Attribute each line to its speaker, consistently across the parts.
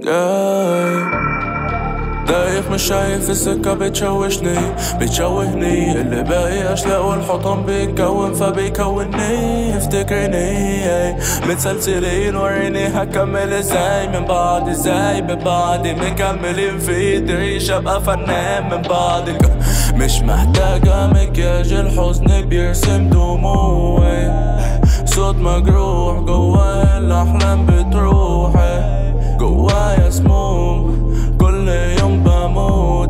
Speaker 1: جاي دايخ مش شايف السكة بتشوشني بتشوهني اللي باقي أشلاء والحطام بيتكون فبيكونني افتكرني متسلسلين وريني هكمل ازاي من بعد ازاي ببعض مكملين في دريش ابقى فنان من بعد مش محتاجة مكياج الحزن بيرسم دموعي صوت مجروح جوا الأحلام بتروح جوايا سموم كل يوم بموت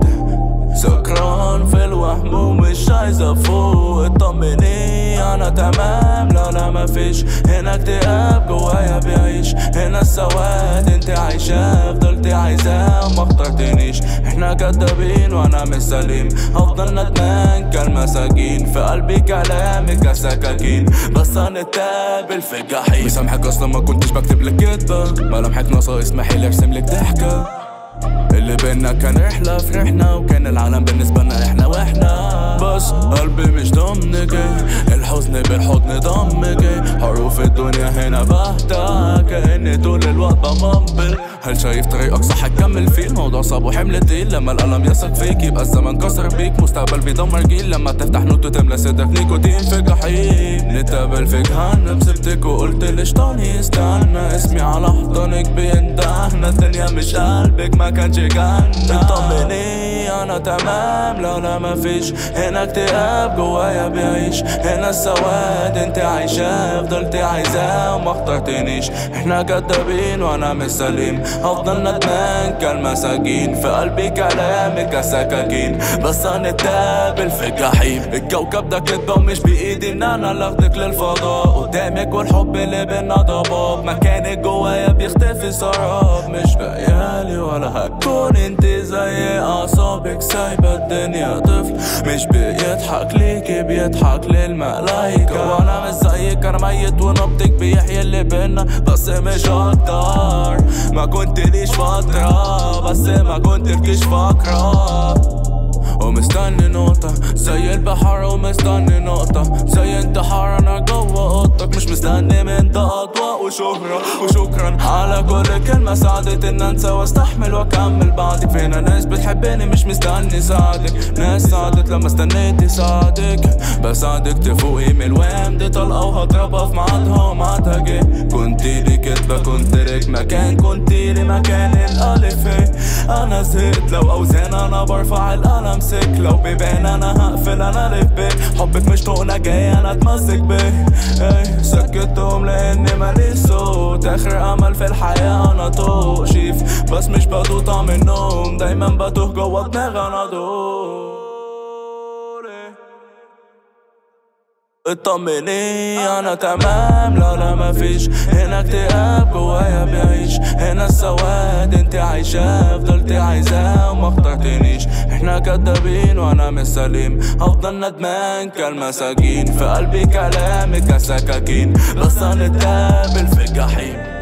Speaker 1: سكران في الوهم ومش عايز افوق اطمني انا تمام لا لا مفيش هنا اكتئاب جوايا بيعيش هنا السواد انت عايشاه فضلت عايزاه وما اخترتنيش احنا كدابين وانا مش سليم هفضل ندمان كالمساكين في قلبي كلامي كسكاكين بس هنتقابل في الجحيم مسامحك اصلا ما كنتش بكتب لك كدبه ملامحك ناقصه اسمحي لي ارسم لك ضحكه اللي بينا كان رحلة فرحنا وكان العالم بالنسبة لنا احنا واحنا بس قلبي مش ضمنك الحزن بالحضن ضمك حروف الدنيا هنا بهتة كأني طول الوقت بمبل هل شايف طريقك صح تكمل فيه الموضوع صعب وحمل تقيل لما القلم يثق فيك يبقى الزمن كسر بيك مستقبل بيدمر جيل لما تفتح نوت وتملى صدرك نيكوتين في جحيم نتقابل في جهنم سبتك وقلت ليش تاني استنى اسمي على حضنك بيندهنا الدنيا مش قلبك ما كانش جنة طمني انا تمام لا لا مفيش هنا اكتئاب جوايا بيعيش هنا السواد انت عايشاه فضلت عايزاه وما اخترتنيش احنا كدابين وانا مش سليم هفضل ندمان كالمساجين في قلبي كلامي كسكاكين بس هنتقابل في الجحيم الكوكب ده كدبة ومش بايدي ان انا لاخدك للفضاء قدامك والحب اللي بينا ضباب مكانك جوايا بيختفي سراب مش بقيالي ولا هتكون انت زي اعصابك سايبة الدنيا طفل مش بيضحك ليكي بيضحك للملايكة وانا مش زيك انا ميت ونبضك بيحيي اللي بينا بس مش اكتر ما كنت ليش فترة بس ما كنت لكيش فاكرة ومستني نقطة زي البحر ومستني نقطة زي انتحار انا جوا اوضتك مش مستني من ده اضواء وشهرة وشكرا على كل كلمة ساعدت ان انسى واستحمل واكمل بعدك فينا ناس بتحبني مش مستني ساعدك ناس ساعدت لما استنيتي ساعدك بساعدك تفوقي من الوهم دي طلقة وهضربها في ميعادها وميعادها جه كنت لي كدبة كنت لك مكان كنت لي مكان الالف انا زهقت لو اوزان انا برفع القلم سك لو بيبان انا هقفل انا الف بيه حبك مش طوقنا جاي انا اتمسك بيه اي سكتهم لاني ماليش صوت اخر امل في الحياة انا طوق شيف بس مش بدو طعم النوم دايما بتوه جوا دماغي انا دوري اطمني انا تمام لا لا مفيش هنا اكتئاب جوايا بيعيش هنا السواد انت عايشاه فضلت عايزاه وما اخترتنيش احنا كدابين وانا مش سليم هفضل ندمان كالمساجين في قلبي كلامي كسكاكين بس هنتقابل في الجحيم